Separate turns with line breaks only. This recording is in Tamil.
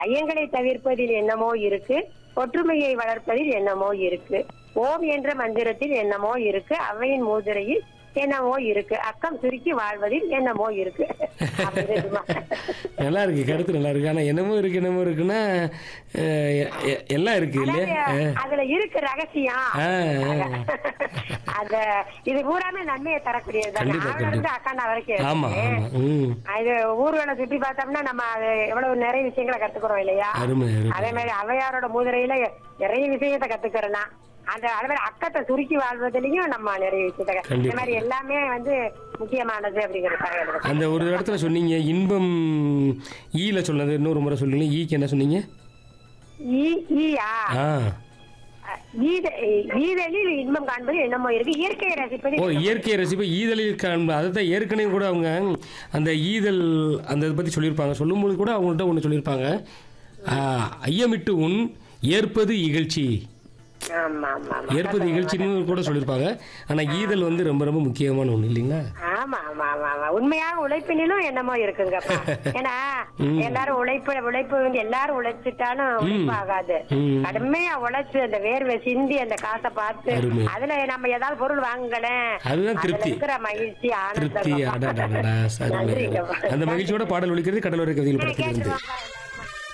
ஐயங்களை தவிர்ப்பதில் என்னமோ இருக்கு ஒற்றுமையை வளர்ப்பதில் என்னமோ இருக்கு ஓம் என்ற மந்திரத்தில் என்னமோ இருக்கு அவையின் மூதுரையில் என்னமோ இருக்கு அக்கம் சுருக்கி வாழ்வதில் என்னமோ இருக்கு அப்படி இருக்குமா?
நல்லா இருக்கு கருத்து நல்லா இருக்கு ஆனா என்னமோ இருக்கு என்னமோ இருக்குன்னா அஹ், எ- எ- எல்லாம் இருக்கு இல்லையா
அதாவது,
அஹ்,
அதுல இருக்கு ரகசியம்
ஆ,
அத இது பூராமே நன்மையை தரக்கூடியது
கண்டிப்பா, கண்டிப்பா.
அக்காண்டா வரைக்கும்
ஆமா
இருக்கு.
ஆமா ம்
இது ஊர்களை சுற்றி பார்த்தோம்னா நம்ம அது எவ்வளவு நிறைய விஷயங்களை கத்துக்கிறோம் இல்லையா
அருமை அருமை
அதே மாதிரி அவையாரோட முதிரையில நிறைய விஷயத்தை கத்துக்கிறோம்னா அந்த அதே மாதிரி அக்கத்தை சுருக்கி வாழ்வதிலையும் நம்ம நிறைய விஷயத்தை கத்து-
கண்டிப்பா.
இந்த மாதிரி எல்லாமே வந்து முக்கியமானது அப்படிங்கிறதுக்காக எனக்கு
அந்த ஒரு இடத்துல சொன்னீங்க இன்பம் ஈல சொன்னது இன்னொரு முறை சொல்லுங்க ஈக்கு என்ன சொன்னீங்க
ஈ ஈயா
ஆ
ஈத- ஈதலில் இன்பம் காண்பது என்னமோ இருக்கு இயற்கையை ரசிப்பது
ஓ இயற்கை ரசிப்பு ஈதலில் காண்ப அதை தான் ஏற்கனவே கூட அவங்க அந்த ஈதல் அந்த இதை பற்றி சொல்லியிருப்பாங்க சொல்லும்போது கூட அவங்கள்ட்ட ஒன்று சொல்லியிருப்பாங்க ஆ, ஐயமிட்டு உன் ஏற்பது இகழ்ச்சி
ஆமா ஆமா ஆமா
ஏற்பது இகழ்ச்சின்னு கூட சொல்லியிருப்பாங்க ஆனால் ஈதல் வந்து ரொம்ப ரொம்ப முக்கியமான ஒன்று இல்லைங்களா
ஆமா ஆமா ஆமா ஆமா உண்மையாக உழைப்பினிலும் என்னமோ இருக்குங்கப்பா ஏன்னா எல்லாரும் உழைப்பு உழைப்பு வந்து எல்லாரும் உழைச்சிட்டாலும் உழைப்பு ஆகாது
ம்.
கடுமையா உழைச்சு அந்த வேர்வை சிந்தி அந்த காசை பார்த்து
அருமை.
அதுல நம்ம ஏதாவது பொருள் வாங்கலேன்
அதுதான்
அதுல
திருப்தி
இருக்கிற மகிழ்ச்சி
திருப்தி
ஆனந்தம்
அடாடாடா அருமை
நன்றிங்கப்பா.
அந்த மகிழ்ச்சியோட பாடல் ஒழிக்கிறது கடலோர கவிதையில் படத்தில் இருந்து
கேட்டுருவாங்க